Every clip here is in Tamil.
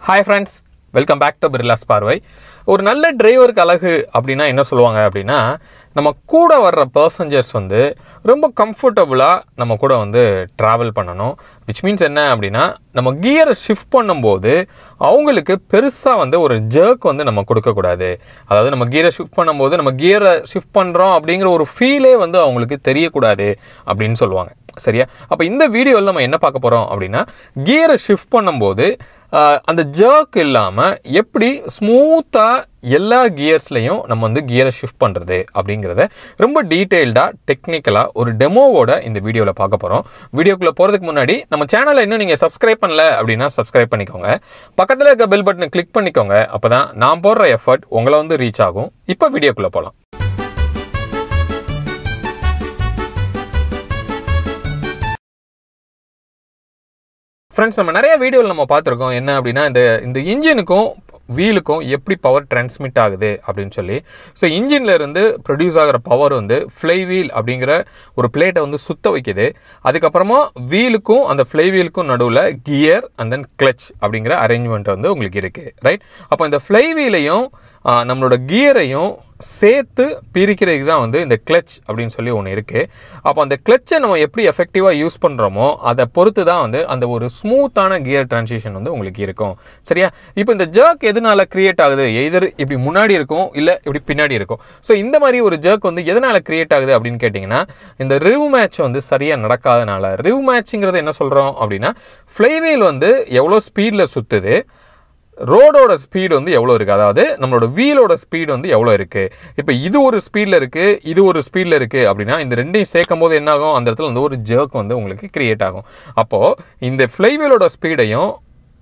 hi friends welcome back to Birla's பார்வை ஒரு நல்ல டிரைவருக்கு அழகு அப்படின்னா என்ன சொல்லுவாங்க அப்படின்னா நம்ம கூட வர்ற பர்சஞ்சர்ஸ் வந்து ரொம்ப கம்ஃபர்டபுளாக நம்ம கூட வந்து ட்ராவல் பண்ணணும் விச் மீன்ஸ் என்ன அப்படின்னா நம்ம கியரை ஷிஃப்ட் பண்ணும்போது அவங்களுக்கு பெருசாக வந்து ஒரு ஜர்க் வந்து நம்ம கொடுக்கக்கூடாது அதாவது நம்ம கியரை ஷிஃப்ட் பண்ணும்போது நம்ம கியரை ஷிஃப்ட் பண்ணுறோம் அப்படிங்கிற ஒரு ஃபீலே வந்து அவங்களுக்கு தெரியக்கூடாது அப்படின்னு சொல்லுவாங்க சரியா அப்போ இந்த வீடியோவில் நம்ம என்ன பார்க்க போகிறோம் அப்படின்னா கியரை ஷிஃப்ட் பண்ணும்போது ஆஹ், அந்த ஜர்க் இல்லாமல் எப்படி ஸ்மூத்தாக எல்லா கியர்ஸ்லையும் நம்ம வந்து கியரை ஷிஃப்ட் பண்ணுறது அப்படிங்கிறத ரொம்ப டீட்டெயில்டாக டெக்னிக்கலாக ஒரு டெமோவோட இந்த வீடியோவில் பார்க்க போகிறோம் வீடியோக்குள்ளே போகிறதுக்கு முன்னாடி நம்ம சேனலை இன்னும் நீங்கள் சப்ஸ்கிரைப் பண்ணல அப்படின்னா சப்ஸ்கிரைப் பண்ணிக்கோங்க பக்கத்தில் இருக்க பெல் பட்டனை கிளிக் பண்ணிக்கோங்க அப்போ தான் நான் போடுற எஃபர்ட் உங்களை வந்து ரீச் ஆகும் இப்போ வீடியோக்குள்ளே போகலாம் ஃப்ரெண்ட்ஸ் நம்ம நிறைய வீடியோவில் நம்ம பார்த்துருக்கோம் என்ன அப்படின்னா இந்த இந்த இன்ஜினுக்கும் வீலுக்கும் எப்படி பவர் டிரான்ஸ்மிட் ஆகுது அப்படின்னு சொல்லி ஸோ இன்ஜின்ல இருந்து ப்ரொடியூஸ் ஆகிற பவர் வந்து ஃப்ளை வீல் அப்படிங்கிற ஒரு பிளேட்டை வந்து சுத்த வைக்குது அதுக்கப்புறமா வீலுக்கும் அந்த ஃப்ளை வீலுக்கும் நடுவில் கியர் அண்ட் தென் கிளச் அப்படிங்கிற அரேஞ்ச்மெண்ட் வந்து உங்களுக்கு இருக்குது ரைட் அப்போ இந்த ஃப்ளை வீலையும் நம்மளோட கியரையும் சேர்த்து பிரிக்கிறதுக்கு தான் வந்து இந்த கிளச் அப்படின்னு சொல்லி ஒன்று இருக்குது அப்போ அந்த கிளச்சை நம்ம எப்படி எஃபெக்டிவாக யூஸ் பண்ணுறோமோ அதை பொறுத்து தான் வந்து அந்த ஒரு ஸ்மூத்தான கியர் டிரான்சிஷன் வந்து உங்களுக்கு இருக்கும் சரியா இப்போ இந்த ஜர்க் எதனால கிரியேட் ஆகுது எதர் இப்படி முன்னாடி இருக்கும் இல்லை இப்படி பின்னாடி இருக்கும் ஸோ இந்த மாதிரி ஒரு ஜர்க் வந்து எதனால் கிரியேட் ஆகுது அப்படின்னு கேட்டிங்கன்னா இந்த ரிவ் மேட்ச் வந்து சரியாக நடக்காதனால ரிவ் மேட்ச்ங்கிறது என்ன சொல்கிறோம் அப்படின்னா ஃப்ளைவீல் வந்து எவ்வளோ ஸ்பீடில் சுற்றுது ரோடோட ஸ்பீடு வந்து எவ்வளோ இருக்குது அதாவது நம்மளோட வீலோட ஸ்பீடு வந்து எவ்வளோ இருக்குது இப்போ இது ஒரு ஸ்பீடில் இருக்குது இது ஒரு ஸ்பீடில் இருக்குது அப்படின்னா இந்த ரெண்டையும் சேர்க்கும் போது என்ன ஆகும் அந்த இடத்துல வந்து ஒரு ஜர்க் வந்து உங்களுக்கு கிரியேட் ஆகும் அப்போது இந்த ஃப்ளைவீலோட ஸ்பீடையும்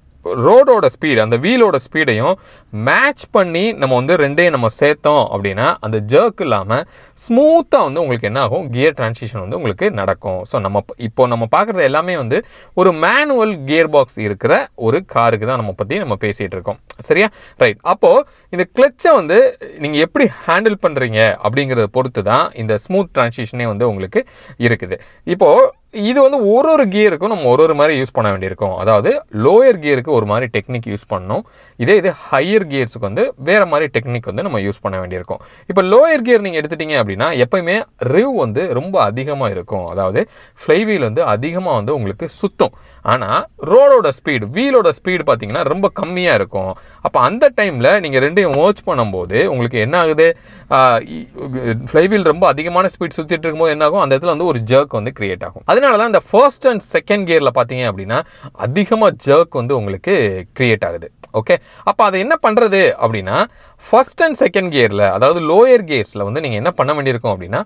ரோடோட ஸ்பீடு அந்த வீலோட ஸ்பீடையும் மேட்ச் பண்ணி நம்ம வந்து ரெண்டையும் நம்ம சேர்த்தோம் அப்படின்னா அந்த ஜர்க் இல்லாமல் ஸ்மூத்தாக வந்து உங்களுக்கு என்ன ஆகும் கியர் டிரான்சிஷன் வந்து உங்களுக்கு நடக்கும் ஸோ நம்ம ப- இப்போ நம்ம பார்க்குறது எல்லாமே வந்து ஒரு மேனுவல் கியர் பாக்ஸ் இருக்கிற ஒரு காருக்கு தான் நம்ம பற்றி நம்ம பேசிகிட்டு இருக்கோம் சரியா ரைட் அப்போது இந்த கிளச்சை வந்து நீங்கள் எப்படி ஹேண்டில் பண்ணுறீங்க அப்படிங்கிறத பொறுத்து தான் இந்த ஸ்மூத் டிரான்சிஷனே வந்து உங்களுக்கு இருக்குது இப்போது இது வந்து ஒரு ஒரு கியருக்கும் நம்ம ஒரு ஒரு மாதிரி யூஸ் பண்ண வேண்டியிருக்கும் அதாவது லோயர் கியருக்கு ஒரு மாதிரி டெக்னிக் யூஸ் பண்ணணும் இதே இது ஹையர் கியர்ஸுக்கு வந்து வேறு மாதிரி டெக்னிக் வந்து நம்ம யூஸ் பண்ண வேண்டியிருக்கும் இப்போ லோயர் கியர் நீங்கள் எடுத்துட்டீங்க அப்படின்னா எப்பயுமே ரிவ் வந்து ரொம்ப அதிகமாக இருக்கும் அதாவது ஃப்ளைவீல் வந்து அதிகமாக வந்து உங்களுக்கு சுத்தும் ஆனால் ரோடோட ஸ்பீடு வீலோட ஸ்பீடு பார்த்தீங்கன்னா ரொம்ப கம்மியாக இருக்கும் அப்போ அந்த டைமில் நீங்கள் ரெண்டையும் merge பண்ணும்போது உங்களுக்கு என்ன ஆகுது ஃப்ளைவீல் ரொம்ப அதிகமான ஸ்பீட் சுற்றிட்டு இருக்கும்போது என்ன ஆகும் அந்த இடத்துல வந்து ஒரு ஜர்க் வந்து கிரியேட் ஆகும் அதனால தான் இந்த ஃபர்ஸ்ட் அண்ட் செகண்ட் கியரில் பார்த்தீங்க அப்படின்னா அதிகமாக ஜர்க் வந்து உங்களுக்கு கிரியேட் ஆகுது ஓகே அப்போ அதை என்ன பண்ணுறது அப்படின்னா ஃபர்ஸ்ட் அண்ட் செகண்ட் கியரில் அதாவது லோயர் கியர்ஸில் வந்து நீங்கள் என்ன பண்ண வேண்டியிருக்கும் அப்படின்னா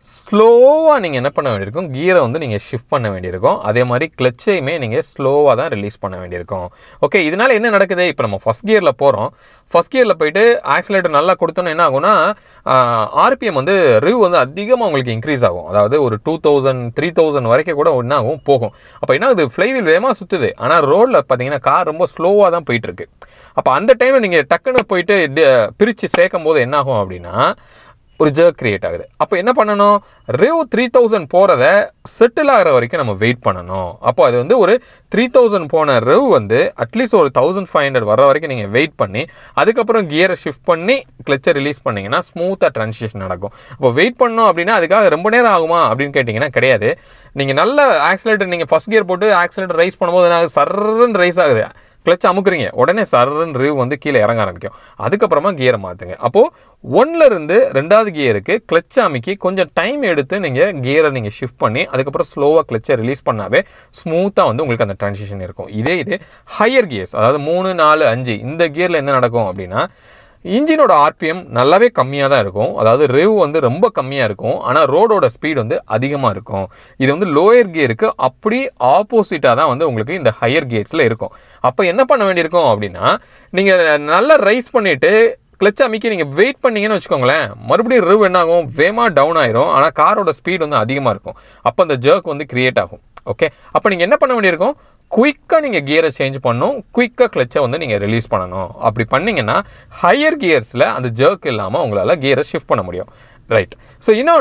ஸ்லோவாக நீங்கள் என்ன பண்ண வேண்டியிருக்கும் கியரை வந்து நீங்கள் ஷிஃப்ட் பண்ண வேண்டியிருக்கும் அதே மாதிரி கிளச்சையுமே நீங்கள் ஸ்லோவாக தான் ரிலீஸ் பண்ண வேண்டியிருக்கும் ஓகே இதனால் என்ன நடக்குது இப்போ நம்ம ஃபஸ்ட் கியரில் போகிறோம் ஃபஸ்ட் கியரில் போயிட்டு ஆக்சிலேட்டர் நல்லா கொடுத்தோன்னா என்ன ஆகும்னா ஆர்பிஎம் வந்து ரிவ் வந்து அதிகமாக உங்களுக்கு இன்க்ரீஸ் ஆகும் அதாவது ஒரு டூ தௌசண்ட் த்ரீ தௌசண்ட் வரைக்கும் கூட என்ன ஆகும் போகும் அப்போ என்ன ஆகுது ஃப்ளைவீல் வேகமாக சுற்றுது ஆனால் ரோடில் பார்த்தீங்கன்னா கார் ரொம்ப ஸ்லோவாக தான் போயிட்டுருக்கு அப்போ அந்த டைமில் நீங்கள் டக்குன்னு போயிட்டு பிரித்து சேர்க்கும் போது என்ன ஆகும் அப்படின்னா ஒரு ஜர்க் கிரியேட் ஆகுது அப்போ என்ன பண்ணணும் ரிவ் த்ரீ தௌசண்ட் போகிறத செட்டில் ஆகிற வரைக்கும் நம்ம வெயிட் பண்ணணும் அப்போ அது வந்து ஒரு த்ரீ தௌசண்ட் போன ரிவ் வந்து அட்லீஸ்ட் ஒரு தௌசண்ட் ஃபைவ் ஹண்ட்ரட் வர வரைக்கும் நீங்கள் வெயிட் பண்ணி அதுக்கப்புறம் கியரை ஷிஃப்ட் பண்ணி கிளச்சை ரிலீஸ் பண்ணீங்கன்னா ஸ்மூத்தாக ட்ரான்சிஷன் நடக்கும் அப்போ வெயிட் பண்ணோம் அப்படின்னா அதுக்காக ரொம்ப நேரம் ஆகுமா அப்படின்னு கேட்டிங்கன்னா கிடையாது நீங்கள் நல்ல ஆக்சிலேட்டர் நீங்கள் ஃபஸ்ட் கியர் போட்டு ஆக்சிலேட்டர் ரைஸ் பண்ணும்போது என்ன ஆகுது சர்ன்னு ரைஸ் ஆகுது கிளச் அமுக்குறீங்க உடனே சரன் ரிவ் வந்து கீழே இறங்க ஆரம்பிக்கும் அதுக்கப்புறமா கியரை மாற்றுங்க அப்போது ஒன்ல இருந்து ரெண்டாவது கியருக்கு கிளச் அமுக்கி கொஞ்சம் டைம் எடுத்து நீங்கள் கியரை நீங்கள் ஷிஃப்ட் பண்ணி அதுக்கப்புறம் ஸ்லோவாக கிளச்சை ரிலீஸ் பண்ணாவே ஸ்மூத்தாக வந்து உங்களுக்கு அந்த ட்ரான்சிஷன் இருக்கும் இதே இது ஹையர் கியர்ஸ் அதாவது மூணு நாலு அஞ்சு இந்த கியரில் என்ன நடக்கும் அப்படின்னா இன்ஜினோட ஆர்பிஎம் நல்லாவே கம்மியாக தான் இருக்கும் அதாவது ரிவ் வந்து ரொம்ப கம்மியாக இருக்கும் ஆனால் ரோடோட ஸ்பீடு வந்து அதிகமாக இருக்கும் இது வந்து லோயர் கியருக்கு அப்படி ஆப்போசிட்டாக தான் வந்து உங்களுக்கு இந்த ஹையர் கியர்ஸில் இருக்கும் அப்போ என்ன பண்ண வேண்டியிருக்கும் அப்படின்னா நீங்கள் நல்லா ரைஸ் பண்ணிவிட்டு கிளச் அமைக்கி நீங்கள் வெயிட் பண்ணீங்கன்னு வச்சுக்கோங்களேன் மறுபடியும் ரிவ் என்ன ஆகும் வேகமாக டவுன் ஆயிரும் ஆனால் காரோட ஸ்பீடு வந்து அதிகமாக இருக்கும் அப்போ அந்த ஜர்க் வந்து கிரியேட் ஆகும் ஓகே அப்போ நீங்கள் என்ன பண்ண வேண்டியிருக்கும் குயிக்காக நீங்கள் கியரை சேஞ்ச் பண்ணணும் குயிக்காக கிளச்சை வந்து நீங்கள் ரிலீஸ் பண்ணணும் அப்படி பண்ணீங்கன்னா ஹையர் கியர்ஸில் அந்த ஜர்க் இல்லாமல் உங்களால் கியரை ஷிஃப்ட் பண்ண முடியும் ரைட் ஸோ இன்னொன்று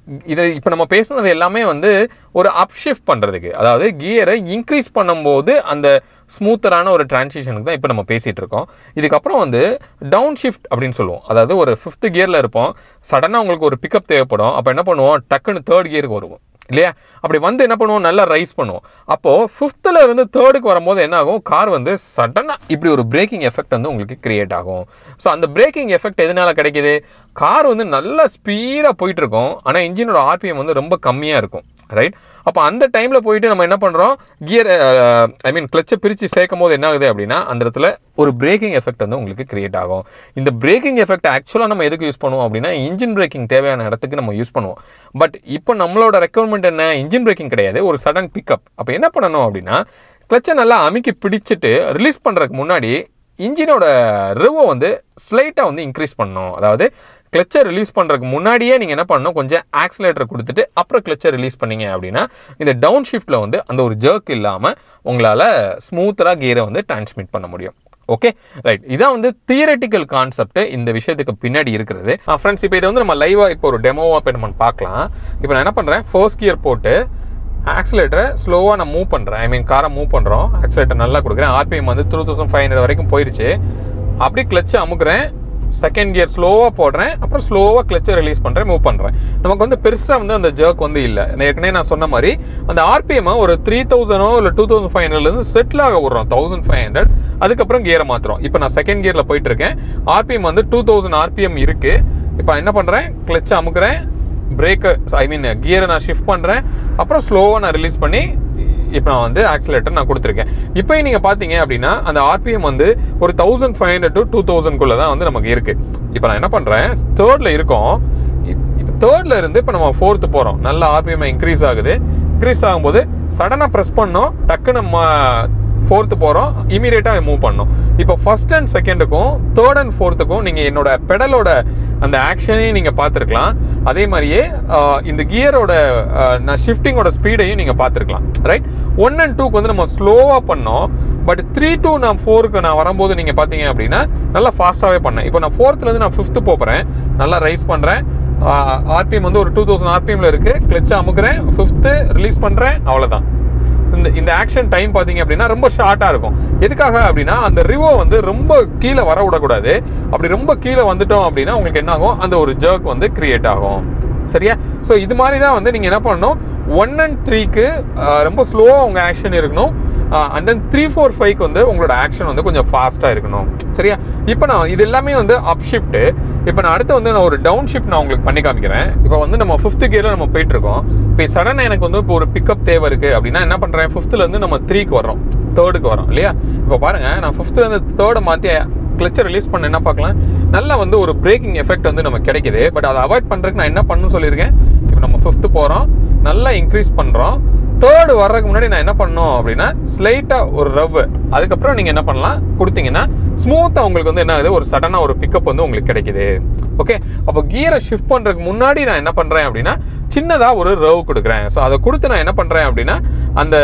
இதை இப்போ நம்ம பேசுனது எல்லாமே வந்து ஒரு அப் ஷிஃப்ட் பண்ணுறதுக்கு அதாவது கியரை இன்க்ரீஸ் பண்ணும்போது அந்த ஸ்மூத்தரான ஒரு டிரான்சிஷனுக்கு தான் இப்போ நம்ம பேசிகிட்டு இருக்கோம் இதுக்கப்புறம் வந்து டவுன் ஷிஃப்ட் அப்படின்னு சொல்லுவோம் அதாவது ஒரு ஃபிஃப்த் கியரில் இருப்போம் சடனாக உங்களுக்கு ஒரு பிக்கப் தேவைப்படும் அப்போ என்ன பண்ணுவோம் டக்குன்னு தேர்ட் கியருக்கு வருவோம் இல்லையா அப்படி வந்து என்ன பண்ணுவோம் நல்லா ரைஸ் பண்ணுவோம் அப்போது ஃபிஃப்த்தில் இருந்து தேர்டுக்கு வரும்போது என்ன ஆகும் கார் வந்து சடனாக இப்படி ஒரு பிரேக்கிங் எஃபெக்ட் வந்து உங்களுக்கு கிரியேட் ஆகும் ஸோ அந்த பிரேக்கிங் எஃபெக்ட் எதனால கிடைக்குது கார் வந்து நல்லா ஸ்பீடாக போயிட்டு இருக்கும் ஆனால் இன்ஜினோட ஆர்பிஎம் வந்து ரொம்ப கம்மியாக இருக்கும் ரைட் அப்போ அந்த டைமில் போயிட்டு நம்ம என்ன பண்ணுறோம் கியர் ஐ மீன் கிளச்சை பிரித்து சேர்க்கும் போது என்ன ஆகுது அப்படின்னா அந்த இடத்துல ஒரு பிரேக்கிங் எஃபெக்ட் வந்து உங்களுக்கு கிரியேட் ஆகும் இந்த பிரேக்கிங் எஃபெக்ட் ஆக்சுவலாக நம்ம எதுக்கு யூஸ் பண்ணுவோம் அப்படின்னா இன்ஜின் பிரேக்கிங் தேவையான இடத்துக்கு நம்ம யூஸ் பண்ணுவோம் பட் இப்போ நம்மளோட ரெக்குவயர்மெண்ட் என்ன இன்ஜின் பிரேக்கிங் கிடையாது ஒரு சடன் பிக்கப் அப்போ என்ன பண்ணணும் அப்படின்னா கிளச்சை நல்லா அமுக்கி பிடிச்சிட்டு ரிலீஸ் பண்ணுறதுக்கு முன்னாடி இன்ஜினோட ரிவோ வந்து ஸ்லைட்டாக வந்து இன்க்ரீஸ் பண்ணணும் அதாவது கிளச்சை ரிலீஸ் பண்ணுறதுக்கு முன்னாடியே நீங்கள் என்ன பண்ணணும் கொஞ்சம் ஆக்சிலேட்டர் கொடுத்துட்டு அப்புறம் கிளச்சை ரிலீஸ் பண்ணீங்க அப்படின்னா இந்த டவுன் ஷிஃப்ட்டில் வந்து அந்த ஒரு ஜர்க் இல்லாமல் உங்களால் ஸ்மூத்தராக கியரை வந்து டிரான்ஸ்மிட் பண்ண முடியும் ஓகே ரைட் இதான் வந்து தியரட்டிக்கல் கான்செப்ட் இந்த விஷயத்துக்கு பின்னாடி இருக்கிறது ஃப்ரெண்ட்ஸ் இப்போ இதை வந்து நம்ம லைவாக இப்போ ஒரு டெமோவாக இப்போ நம்ம பார்க்கலாம் இப்போ நான் என்ன பண்ணுறேன் ஃபர்ஸ்ட் கியர் போட்டு ஆக்சிலேட்டரை ஸ்லோவாக நான் மூவ் பண்ணுறேன் ஐ மீன் காரை மூவ் பண்ணுறோம் ஆக்சிலேட்டர் நல்லா கொடுக்குறேன் ஆர்பிஎம் வந்து த்ரூ தௌசண்ட் ஃபைவ் ஹண்ட்ரட் வரைக்கும் போயிருச்சு அப்படி கிளச்சு அமுக்குறேன் செகண்ட் கியர் ஸ்லோவாக போடுறேன் அப்புறம் ஸ்லோவாக கிளச்சை ரிலீஸ் பண்ணுறேன் மூவ் பண்ணுறேன் நமக்கு வந்து பெருசாக வந்து அந்த ஜர்க் வந்து இல்லை நான் ஏற்கனவே நான் சொன்ன மாதிரி அந்த ஆர்பிஎம் ஒரு த்ரீ தௌசண்டோ இல்லை டூ தௌசண்ட் ஃபைவ் ஹண்ட்ரட்லேருந்து செட்டில் ஆக விட்றோம் தௌசண்ட் ஃபைவ் ஹண்ட்ரட் அதுக்கப்புறம் கியரை மாற்றுறோம் இப்போ நான் செகண்ட் கியரில் போயிட்டு இருக்கேன் ஆர்பிஎம் வந்து டூ தௌசண்ட் ஆர்பிஎம் இருக்குது இப்போ நான் என்ன பண்ணுறேன் கிளச்சை அமுக்குறேன் பிரேக்கை ஐ மீன் கியரை நான் ஷிஃப்ட் பண்ணுறேன் அப்புறம் ஸ்லோவாக நான் ரிலீஸ் பண்ணி இப்போ நான் வந்து ஆக்சிலேட்டர் நான் கொடுத்துருக்கேன் இப்போயும் நீங்கள் பார்த்தீங்க அப்படின்னா அந்த ஆர்பிஎம் வந்து ஒரு thousand five hundred to two தௌசண்ட்குள்ளே தான் வந்து நமக்கு இருக்குது இப்போ நான் என்ன பண்ணுறேன் தேர்டில் இருக்கோம் இப்போ தேர்டில் இருந்து இப்போ நம்ம ஃபோர்த்து போகிறோம் நல்ல ஆர்பிஎம் இன்க்ரீஸ் ஆகுது இன்க்ரீஸ் ஆகும்போது சடனாக ப்ரெஸ் பண்ணோம் டக்குன்னு நம்ம ஃபோர்த்து போகிறோம் இமீடியட்டாக மூவ் பண்ணோம் இப்போ ஃபர்ஸ்ட் அண்ட் செகண்டுக்கும் தேர்ட் அண்ட் ஃபோர்த்துக்கும் நீங்கள் என்னோட பெடலோட அந்த ஆக்ஷனையும் நீங்கள் பார்த்துருக்கலாம் அதே மாதிரியே ஆஹ், இந்த கியரோட நான் ஷிஃப்டிங்கோட ஸ்பீடையும் நீங்கள் பார்த்துருக்கலாம் ரைட் ஒன் அண்ட் டூக்கு வந்து நம்ம ஸ்லோவாக பண்ணோம் பட் த்ரீ டூ நான் ஃபோருக்கு நான் வரும்போது நீங்கள் பார்த்தீங்க அப்படின்னா நல்லா ஃபாஸ்ட்டாகவே பண்ணேன் இப்போ நான் ஃபோர்த்துலேருந்து நான் ஃபிஃப்த்து போகிறேன் நல்லா ரைஸ் பண்ணுறேன் ஆர்பிஎம் வந்து ஒரு டூ தௌசண்ட் ஆர்பிஎம்ல இருக்குது கிளச்சை அமுக்குறேன் ஃபிஃப்த்து ரிலீஸ் பண்ணுறேன் அவ்வளோதான் இந்த இந்த ஆக்ஷன் டைம் பார்த்தீங்க அப்படின்னா ரொம்ப ஷார்ட்டாக இருக்கும் எதுக்காக அப்படின்னா அந்த ரிவோ வந்து ரொம்ப கீழே வர விடக்கூடாது அப்படி ரொம்ப கீழே வந்துட்டோம் அப்படின்னா உங்களுக்கு என்ன ஆகும் அந்த ஒரு ஜர்க் வந்து கிரியேட் ஆகும் சரியா ஸோ இது மாதிரி தான் வந்து நீங்கள் என்ன பண்ணணும் ஒன் அண்ட் த்ரீக்கு ரொம்ப ஸ்லோவாக உங்கள் ஆக்ஷன் இருக்கணும் அண்ட் தென் த்ரீ ஃபோர் ஃபைவ்க்கு வந்து உங்களோட ஆக்ஷன் வந்து கொஞ்சம் ஃபாஸ்ட்டாக இருக்கணும் சரியா இப்போ நான் இது எல்லாமே வந்து அப் ஷிஃப்ட்டு இப்போ நான் அடுத்து வந்து நான் ஒரு டவுன் ஷிஃப்ட் நான் உங்களுக்கு பண்ணி காமிக்கிறேன் இப்போ வந்து நம்ம ஃபிஃப்த்து கியரில் நம்ம போயிட்டு இருக்கோம் இப்போ சடனாக எனக்கு வந்து இப்போ ஒரு பிக்கப் தேவை இருக்குது அப்படின்னா என்ன பண்ணுறேன் ஃபிஃப்த்துலேருந்து நம்ம த்ரீக்கு வரோம் தேர்டுக்கு வரோம் இல்லையா இப்போ பாருங்கள் நான் ஃபிஃப்த்துலேருந்து தேர்டை மாற்றி கிளச்சை ரிலீஸ் பண்ண என்ன பார்க்கலாம் நல்லா வந்து ஒரு பிரேக்கிங் எஃபெக்ட் வந்து நமக்கு கிடைக்குது பட் அதை அவாய்ட் பண்ணுறதுக்கு நான் என்ன பண்ணணும்னு சொல்லியிருக்கேன் இப்போ நம்ம ஃபிஃப்த்து போகிறோம் நல்லா இன்க்ரீஸ் பண்ணுறோம் தேர்டு வர்றதுக்கு முன்னாடி நான் என்ன பண்ணணும் அப்படின்னா ஸ்லைட்டாக ஒரு ரவ் அதுக்கப்புறம் நீங்கள் என்ன பண்ணலாம் கொடுத்தீங்கன்னா ஸ்மூத்தாக உங்களுக்கு வந்து என்ன ஆகுது ஒரு சடனாக ஒரு பிக்கப் வந்து உங்களுக்கு கிடைக்குது ஓகே அப்போ கியரை ஷிஃப்ட் பண்ணுறதுக்கு முன்னாடி நான் என்ன பண்ணுறேன் அப்படின்னா சின்னதாக ஒரு ரவ் கொடுக்குறேன் ஸோ அதை கொடுத்து நான் என்ன பண்ணுறேன் அப்படின்னா அந்த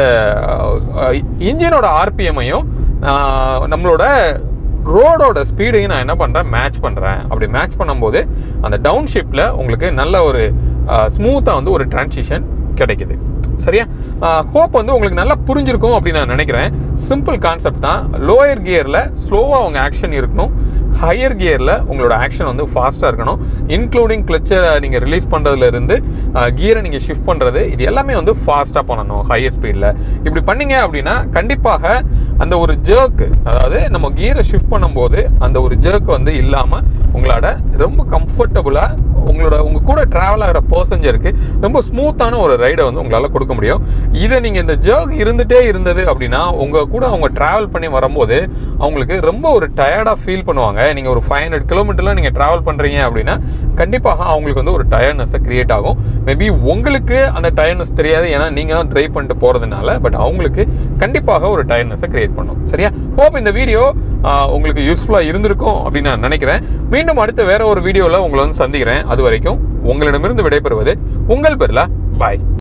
இன்ஜினோட ஆர்பிஎம்மையும் நம்மளோட ரோடோட ஸ்பீடையும் நான் என்ன பண்ணுறேன் மேட்ச் பண்ணுறேன் அப்படி மேட்ச் பண்ணும்போது அந்த டவுன் ஷிஃப்டில் உங்களுக்கு நல்ல ஒரு ஸ்மூத்தாக வந்து ஒரு டிரான்சிஷன் கிடைக்குது சரியா ஹோப் வந்து உங்களுக்கு நல்லா புரிஞ்சிருக்கும் அப்படின்னு நான் நினைக்கிறேன் சிம்பிள் கான்செப்ட் தான் லோயர் கியரில் ஸ்லோவாக உங்கள் ஆக்ஷன் இருக்கணும் ஹையர் கியரில் உங்களோட ஆக்ஷன் வந்து ஃபாஸ்ட்டாக இருக்கணும் இன்க்ளூடிங் கிளச்சை நீங்கள் ரிலீஸ் பண்ணுறதுலேருந்து கியரை நீங்கள் ஷிஃப்ட் பண்ணுறது இது எல்லாமே வந்து ஃபாஸ்ட்டாக பண்ணணும் ஹையர் ஸ்பீடில் இப்படி பண்ணீங்க அப்படின்னா கண்டிப்பாக அந்த ஒரு ஜர்க் அதாவது நம்ம கியரை ஷிஃப்ட் பண்ணும்போது அந்த ஒரு ஜர்க் வந்து இல்லாமல் உங்களோட ரொம்ப கம்ஃபர்டபுளாக உங்களோட உங்கள் கூட ட்ராவல் ஆகிற பர்சஞ்சருக்கு ரொம்ப ஸ்மூத்தான ஒரு ரைடை வந்து உங்களால் கொடுக்க முடியும் இதை நீங்கள் இந்த ஜர்க் இருந்துகிட்டே இருந்தது அப்படின்னா உங்கள் கூட அவங்க ட்ராவல் பண்ணி வரும்போது அவங்களுக்கு ரொம்ப ஒரு டயர்டாக ஃபீல் பண்ணுவாங்க நீங்கள் ஒரு ஃபைவ் ஹண்ட்ரட் கிலோமீட்டர்லாம் நீங்கள் ட்ராவல் பண்ணுறீங்க அப்படின்னா கண்டிப்பாக அவங்களுக்கு வந்து ஒரு டயர்ட்னஸை கிரியேட் ஆகும் மேபி உங்களுக்கு அந்த டயர்ட்னஸ் தெரியாது ஏன்னா நீங்கள் தான் ட்ரைவ் பண்ணிட்டு போகிறதுனால பட் அவங்களுக்கு கண்டிப்பாக ஒரு டயர்ட்னஸை கிரியேட் பண்ணும் சரியா ஹோப் இந்த வீடியோ உங்களுக்கு யூஸ்ஃபுல்லாக இருந்திருக்கும் அப்படின்னு நான் நினைக்கிறேன் மீண்டும் அடுத்த வேற ஒரு வீடியோவில் உங்களை வந்து சந்திக்கிறேன் அது வரைக்கும் உங்களிடமிருந்து விடைபெறுவது உங்கள் பெருலா பாய்